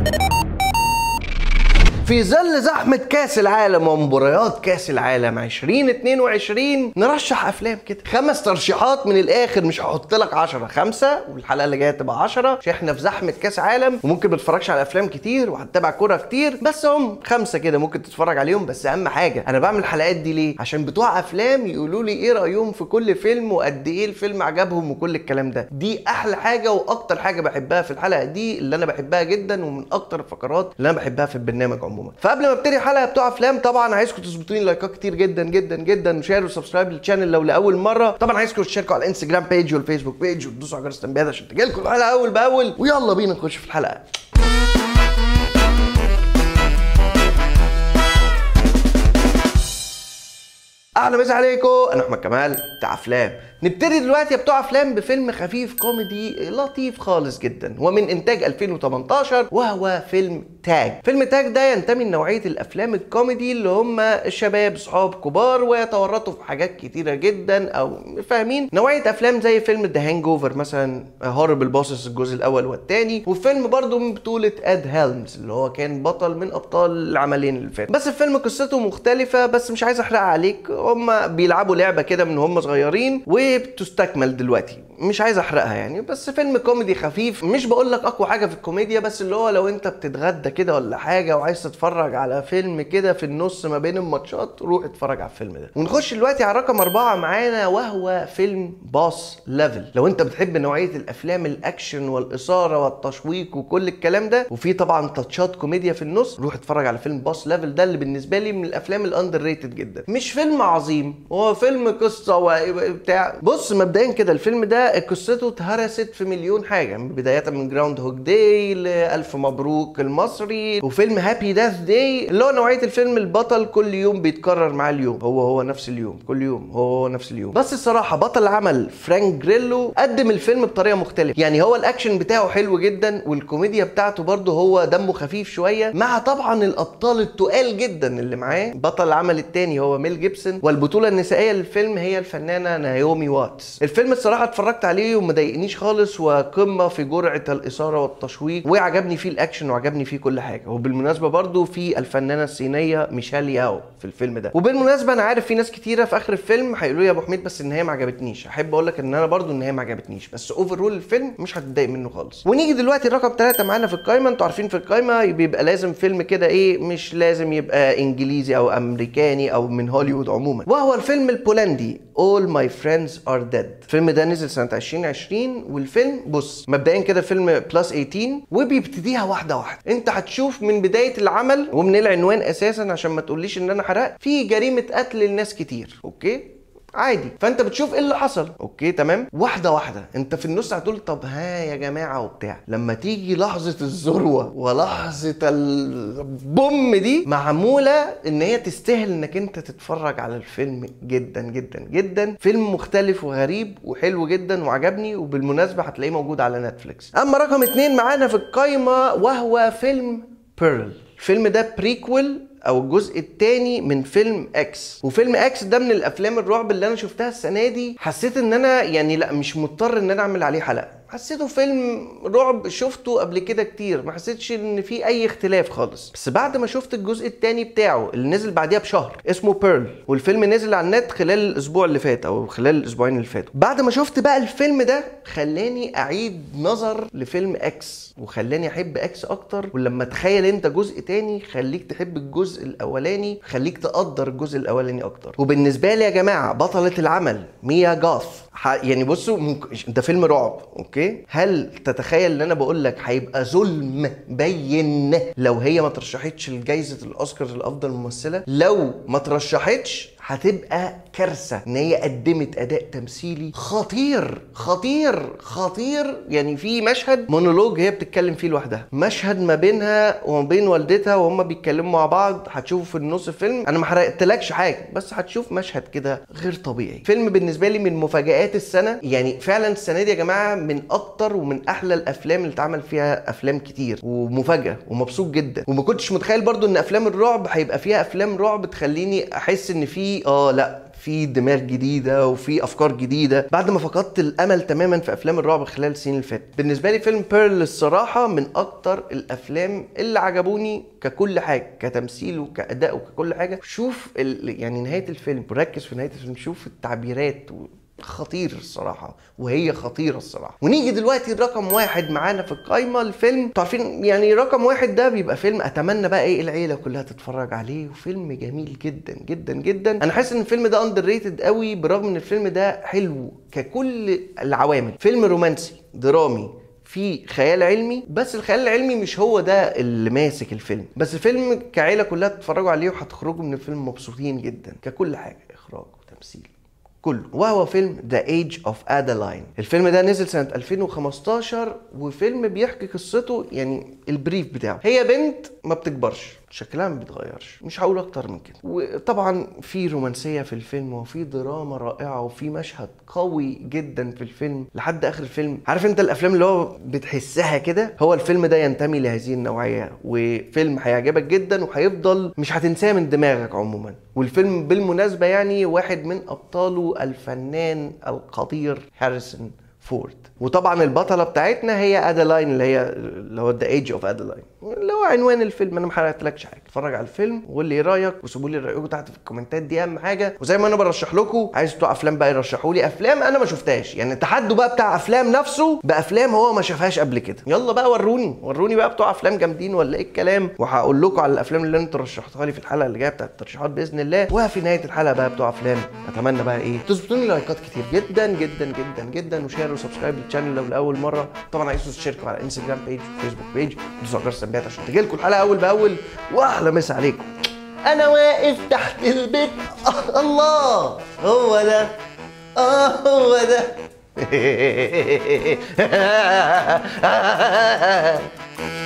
في ظل زحمة كأس العالم ومباريات كأس العالم 2022 نرشح أفلام كده خمس ترشيحات من الآخر مش هحط لك 10 خمسة والحلقة اللي جاية تبقى 10 عشان احنا في زحمة كأس عالم وممكن ما تتفرجش على أفلام كتير وهتتابع كورة كتير بس هم خمسة كده ممكن تتفرج عليهم بس أهم حاجة أنا بعمل الحلقات دي ليه؟ عشان بتوع أفلام يقولوا لي إيه رأيهم في كل فيلم وقد إيه الفيلم عجبهم وكل الكلام ده دي أحلى حاجة وأكتر حاجة بحبها في الحلقة دي اللي أنا بحبها جدا ومن أكتر الفقرات اللي أنا بحبها في البرنامج عموما فقبل ما ابتدي الحلقه بتوع افلام طبعا عايزكم تظبطوا لي لايكات كتير جدا جدا جدا وشير وسبسكرايب للشانل لو لاول مره طبعا عايزكم تشتركوا على الانستجرام بيج والفيسبوك بيج وتدوسوا على جرس التنبيهات عشان تجيلكم الحلقه اول باول ويلا بينا نخش في الحلقه اهلا مسا عليكم انا احمد كمال بتاع افلام نبتدي دلوقتي يا بتوع افلام بفيلم خفيف كوميدي لطيف خالص جدا ومن انتاج 2018 وهو فيلم تاج فيلم تاج ده ينتمي لنوعيه الافلام الكوميدي اللي هم الشباب صحاب كبار ويتورطوا في حاجات كتيره جدا او فاهمين نوعيه افلام زي فيلم ذا هانج اوفر مثلا هوربل بوسس الجزء الاول والثاني وفيلم برضه من بطوله اد هيلمز اللي هو كان بطل من ابطال العملين اللي فاتوا بس الفيلم قصته مختلفه بس مش عايز احرقها عليك هم بيلعبوا لعبه كده من هم صغيرين وبتستكمل دلوقتي مش عايز احرقها يعني بس فيلم كوميدي خفيف مش بقول لك اقوى حاجه في الكوميديا بس اللي هو لو انت بتتغدى كده ولا حاجه وعايز تتفرج على فيلم كده في النص ما بين الماتشات روح اتفرج على الفيلم ده ونخش دلوقتي على رقم أربعة معانا وهو فيلم باص ليفل لو انت بتحب نوعيه الافلام الاكشن والاثاره والتشويق وكل الكلام ده وفي طبعا تاتشات كوميديا في النص روح اتفرج على فيلم باص ليفل ده اللي بالنسبه لي من الافلام الاندر ريتد جدا مش فيلم عظيم هو فيلم قصه وبتاع بص مبدئيا كده الفيلم ده قصته اتهرست في مليون حاجه بدايه من جراوند هوك داي لالف مبروك المصري وفيلم هابي داث داي اللي هو نوعيه الفيلم البطل كل يوم بيتكرر معاه اليوم هو هو نفس اليوم كل يوم هو هو نفس اليوم بس الصراحه بطل العمل فرانك جريلو قدم الفيلم بطريقه مختلفه يعني هو الاكشن بتاعه حلو جدا والكوميديا بتاعته برده هو دمه خفيف شويه مع طبعا الابطال التقال جدا اللي معاه بطل العمل الثاني هو ميل جيبسون والبطوله النسائيه للفيلم هي الفنانه نايومي واتس الفيلم الصراحه اتفرجت عليه وما ضايقنيش خالص وقمه في جرعه الاثاره والتشويق وعجبني فيه الاكشن وعجبني فيه كل حاجه وبالمناسبه برضو في الفنانه الصينيه ميشيل ياو في الفيلم ده وبالمناسبه انا عارف في ناس كتيره في اخر الفيلم هيقولوا لي يا ابو حميد بس النهايه ما عجبتنيش احب اقول لك ان انا برضو النهايه ما عجبتنيش بس اوفرول الفيلم مش هتضايق منه خالص ونيجي دلوقتي رقم ثلاثة معانا في القايمه انتوا عارفين في القايمه بيبقى لازم فيلم كده ايه مش لازم يبقى انجليزي او امريكاني او من هوليوود عموما وهو الفيلم البولندي All My Friends Are Dead الفيلم ده نزل سنة 2020 والفيلم بص مبدئيا كده فيلم بلس 18 وبيبتديها واحدة واحدة انت هتشوف من بداية العمل ومن العنوان اساسا عشان ما تقوليش ان انا حرقت في جريمة قتل لناس كتير اوكي عادي فانت بتشوف ايه اللي حصل اوكي تمام واحده واحده انت في النص هتقول طب ها يا جماعه وبتاع لما تيجي لحظه الذروه ولحظه البوم دي معموله ان هي تستاهل انك انت تتفرج على الفيلم جدا جدا جدا فيلم مختلف وغريب وحلو جدا وعجبني وبالمناسبه هتلاقيه موجود على نتفليكس اما رقم اتنين معانا في القايمه وهو فيلم بيرل الفيلم ده بريكول او الجزء الثاني من فيلم اكس وفيلم اكس ده من الافلام الرعب اللي انا شفتها السنه دي حسيت ان انا يعني لا مش مضطر ان انا اعمل عليه حلقه حسيته فيلم رعب شفته قبل كده كتير ما حسيتش ان في اي اختلاف خالص بس بعد ما شفت الجزء الثاني بتاعه اللي نزل بعديها بشهر اسمه بيرل والفيلم نزل على النت خلال الاسبوع اللي فات او خلال الاسبوعين اللي فاتوا بعد ما شفت بقى الفيلم ده خلاني اعيد نظر لفيلم اكس وخلاني احب اكس اكتر ولما تخيل انت جزء تاني خليك تحب الجزء الاولاني خليك تقدر الجزء الاولاني اكتر وبالنسبه لي يا جماعه بطله العمل ميا جاث يعني بصوا ممكن ده فيلم رعب اوكي هل تتخيل ان انا بقول لك هيبقى ظلم بين لو هي ما ترشحتش لجائزه الاوسكار لافضل ممثله لو ما ترشحتش هتبقى كارثه ان هي قدمت اداء تمثيلي خطير خطير خطير يعني في مشهد مونولوج هي بتتكلم فيه لوحدها مشهد ما بينها وما بين والدتها وهم بيتكلموا مع بعض هتشوفه في النص الفيلم انا ما حرقتلكش حاجه بس هتشوف مشهد كده غير طبيعي فيلم بالنسبه لي من مفاجات السنه يعني فعلا السنه دي يا جماعه من اكتر ومن احلى الافلام اللي اتعمل فيها افلام كتير ومفاجاه ومبسوط جدا وما كنتش متخيل برضو ان افلام الرعب هيبقى فيها افلام رعب تخليني احس ان في اه لا في دماغ جديده وفي افكار جديده بعد ما فقدت الامل تماما في افلام الرعب خلال السنين اللي فاتت بالنسبه لي فيلم بيرل الصراحه من اكتر الافلام اللي عجبوني ككل حاجه كتمثيل وكاداء وككل حاجه شوف ال... يعني نهايه الفيلم ركز في نهايه الفيلم شوف التعبيرات و... خطير الصراحة وهي خطيرة الصراحة ونيجي دلوقتي رقم واحد معانا في القايمة الفيلم انتوا عارفين يعني رقم واحد ده بيبقى فيلم اتمنى بقى ايه العيلة كلها تتفرج عليه وفيلم جميل جدا جدا جدا انا حاسس ان الفيلم ده اندر ريتد قوي برغم ان الفيلم ده حلو ككل العوامل فيلم رومانسي درامي في خيال علمي بس الخيال العلمي مش هو ده اللي ماسك الفيلم بس الفيلم كعيلة كلها تتفرجوا عليه وهتخرجوا من الفيلم مبسوطين جدا ككل حاجة اخراج وتمثيل كله وهو فيلم ذا ايج اوف ادلاين الفيلم ده نزل سنه 2015 وفيلم بيحكي قصته يعني البريف بتاعه هي بنت ما بتكبرش شكلها ما بيتغيرش مش هقول اكتر من كده وطبعا في رومانسيه في الفيلم وفي دراما رائعه وفي مشهد قوي جدا في الفيلم لحد اخر الفيلم عارف انت الافلام اللي هو بتحسها كده هو الفيلم ده ينتمي لهذه النوعيه وفيلم هيعجبك جدا وهيفضل مش هتنساه من دماغك عموما والفيلم بالمناسبه يعني واحد من ابطاله الفنان القدير هاريسون فورد وطبعا البطله بتاعتنا هي ادلاين اللي هي اللي هو ذا ايج اوف ادلاين اللي هو عنوان الفيلم انا ما حرقتلكش حاجه اتفرج على الفيلم وقول لي ايه رايك وسيبوا لي رايكم تحت في الكومنتات دي اهم حاجه وزي ما انا برشح لكم عايز بتوع افلام بقى يرشحوا لي افلام انا ما شفتهاش يعني التحدوا بقى بتاع افلام نفسه بافلام هو ما شافهاش قبل كده يلا بقى وروني وروني بقى بتوع افلام جامدين ولا ايه الكلام وهقول لكم على الافلام اللي انتوا رشحتوها لي في الحلقه اللي جايه بتاعت الترشيحات باذن الله وفي نهايه الحلقه بقى بتوع افلام اتمنى بقى ايه تظبطوني لايكات كتير جدا جدا جدا جدا وشير وسبسكرايب للشانل لو لاول مره طبعا عايزكم تشتركوا على انستجرام بيج وفيسبوك بيج ودوسوا على جرس التنبيهات عشان تجيلكم الحلقه اول باول واحلى مسا عليكم انا واقف تحت البيت آه الله هو ده اه هو ده